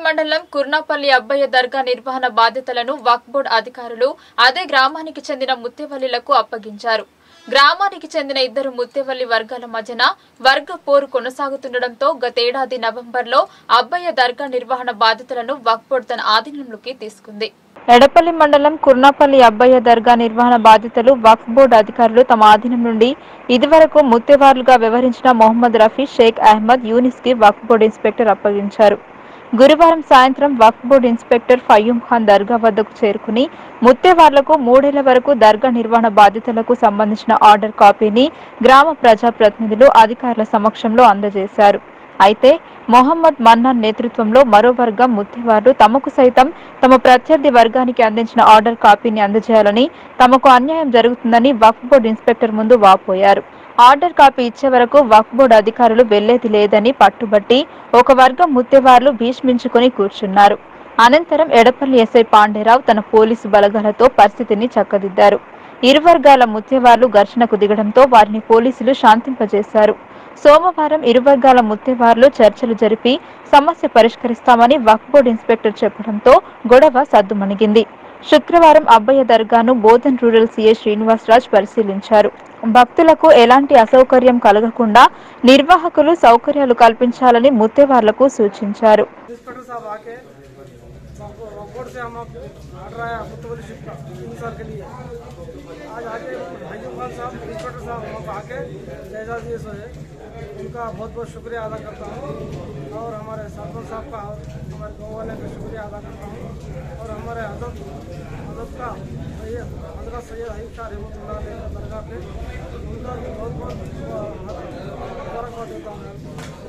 మండలం కుర్నాపల్లి అబ్బయ్య దర్గా నిర్వహణ బాధ్యతలను వక్ఫ్ బోర్డు అధికారులు అదే గ్రామానికి చెందిన ముత్తేవల్లిలకు అప్పగించారు గ్రామానికి చెందిన ఇద్దరు ముత్తేవల్లి వర్గాల మధ్యన వర్గ పోరు కొనసాగుతుండటంతో గతేడాది నవంబర్లో అబ్బయ్య దర్గా నిర్వహణ బాధ్యతలను వక్ఫ్ బోర్డు తన ఆధీనంలోకి తీసుకుంది ఎడపల్లి మండలం కుర్నాపల్లి అబ్బయ్య దర్గా నిర్వహణ బాధ్యతలు వక్ఫ్ బోర్డు అధికారులు తమ ఆధీనం నుండి ఇదివరకు ముత్తేవార్లుగా వ్యవహరించిన మొహమ్మద్ రఫీ షేక్ అహ్మద్ యూనిస్ కి వక్ఫ్ బోర్డు ఇన్స్పెక్టర్ అప్పగించారు గురువారం సాయంత్రం వక్ఫ్ బోర్డు ఇన్స్పెక్టర్ ఫయ్యూం ఖాన్ దర్గా వద్దకు చేరుకుని ముత్తేవార్లకు మూడేళ్ల వరకు దర్గా నిర్వహణ బాధ్యతలకు సంబంధించిన ఆర్డర్ కాపీని గ్రామ ప్రజా ప్రతినిధులు అధికారుల సమక్షంలో అందజేశారు అయితే మొహమ్మద్ మన్నాన్ నేతృత్వంలో మరో వర్గం ముత్తివార్లు తమకు సైతం తమ ప్రత్యర్థి వర్గానికి అందించిన ఆర్డర్ కాపీని అందజేయాలని తమకు అన్యాయం జరుగుతుందని వక్ఫ్ బోర్డు ఇన్స్పెక్టర్ ముందు వాపోయారు ఆర్డర్ కాపీ ఇచ్చే వరకు వక్ఫ్ బోర్డు అధికారులు వెళ్లేది లేదని పట్టుబట్టి ఒక వర్గం ముత్తేవార్లు భీష్మించుకుని కూర్చున్నారు అనంతరం ఎడపల్లి ఎస్ఐ పాండేరావు తన పోలీసు బలగాలతో పరిస్థితిని చక్కదిద్దారు ఇరు వర్గాల ముత్తేవార్లు ఘర్షణకు దిగడంతో వారిని పోలీసులు శాంతింపజేశారు సోమవారం ఇరు వర్గాల ముత్తేవార్లు చర్చలు జరిపి సమస్య పరిష్కరిస్తామని వక్ఫ్ బోర్డు ఇన్స్పెక్టర్ చెప్పడంతో గొడవ సద్దుమణిగింది శుక్రవారం అబ్బయ్య దర్గాను బోధన్ రూరల్ సీఏ శ్రీనివాసరాజ్ పరిశీలించారు భక్తులకు ఎలాంటి అసౌకర్యం కలగకుండా నిర్వాహకులు సౌకర్యాలు కల్పించాలని ముత్తేవార్లకు సూచించారు इंस्पेक्टर साहब आके बोर्ड से हम ऑर्डर आया मुतवली शिफ्ट का तीन साल के लिए आज आके भाईजू खान साहब इंस्पेक्टर साहब वहाँ पे आके जायजा दिए सो है उनका बहुत बहुत शुक्रिया अदा करता हूँ और हमारे सरपंच साहब का और हमारे गाँव वाले का शुक्रिया अदा करता हूँ और हमारे हजरत हजरत का सैयद हजरत सैयद हईब शाह रहमतुल्लाह अलैह का दरगाह पे उनका भी बहुत बहुत मुबारकबाद देता हूँ